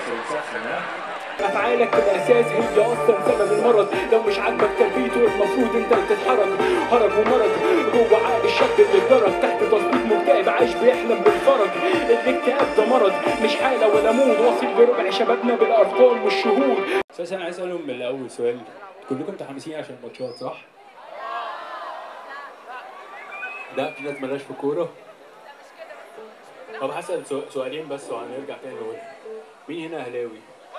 افعالك بالاساس هي اصلا سبب المرض لو مش عاجبك تربيته المفروض انت اللي تتحرك هرج ومرض جوه عقل الشاب اللي اتدرج تحت تظبيط مكتئب عايش بيحلم بالفرج الاكتئاب ده مرض مش حاله ولا مود واصل بربع شبابنا بالارقام والشهود اساسا انا عايز اسالهم من الاول سؤال كلكم متحمسين عشان الماتشات صح؟ لا في ناس مالهاش في الكوره طب هسال سو- سؤالين بس وهنرجع تاني نقول مين هنا اهلاوي؟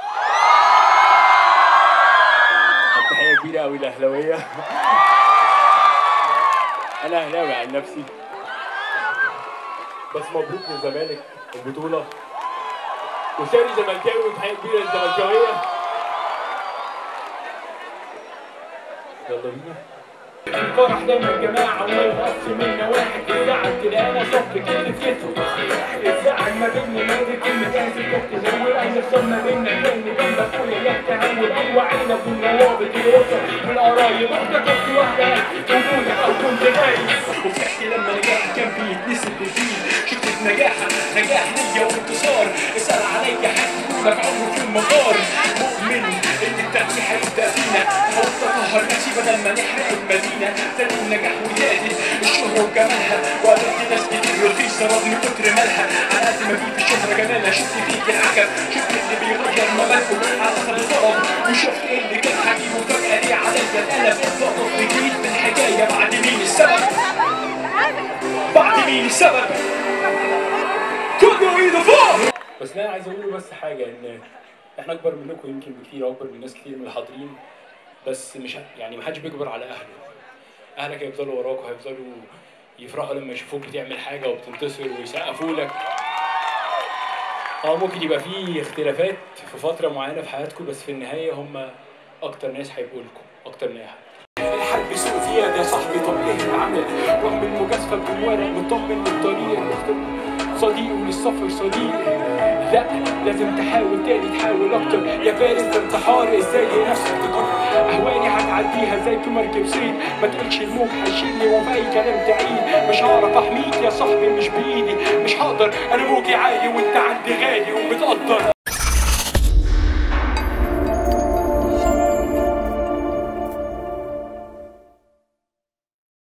طب تحيه كبيره قوي الاهلاويه انا اهلاوي عن نفسي بس مبروك للزمالك البطوله وشاري زملكاوي وتحيه كبيره للزملكاويه يلا بينا الفرح دايما جماعة والغص منا واحد الزعل تلاقينا صف كده في كتفه الزعل ما بيني مالك كلمة اسف اخت زور اي خصم ما بيننا كان جنب اخويا يتهول ايوه عينك والنوابط الاسر والقرايب اختك اختي واحدة وجودك او كنت غايب وفرحت لما نجاح كان بيتنسب بالفيل شفت نجاحة نجاح ليا وانتصار اسأل عليا هيقولك عمره في المطار مؤمن ان التغيير هيبدأ فينا حاولت اطهر نفسي بدل ما نحرق المدينة تاني النجاح وزادت الشهرة وجمالها وقابلت ناس كتير رخيصة رغم كتر مالها على قد ما في في الشهرة جمالها شفت فيك العجب شفت اللي بيغير مبادئه على خط الطلب وشفت اللي كان حبيبه فجأة ليه عليا القلب اتلقط جديد من الحكاية بعد مين السبب بعد مين السبب كله ايده فوق بس اللي انا عايز اقوله بس حاجه ان احنا اكبر منكم يمكن بكتير اكبر من ناس كتير من الحاضرين بس مش ه- يعني محدش بيكبر على اهله اهلك هيفضلوا وراك وهيفضلوا يفرحوا لما يشوفوك بتعمل حاجه وبتنتصر ويسقفوا لك اه ممكن يبقى في اختلافات في فتره معينه في حياتكم بس في النهايه هم اكتر ناس هيبقوا لكم اكتر من اي حد الحرب سوء زيادة يا صاحبي طب ايه العمل رغم المجازفة بجوارك مطمن للطريق صديق وللسفر صديق لا لازم تحاول تاني تحاول اكتر يا فارس ده انتحار ازاي نفسك تقرر اهواني هتعديها زي في مركب صيد ما تقولش الموج هيشيلني وفي اي كلام تعيد مش هعرف احميك يا صاحبي مش بايدي مش هقدر انا موجي عالي وانت عندي غالي وبتقدر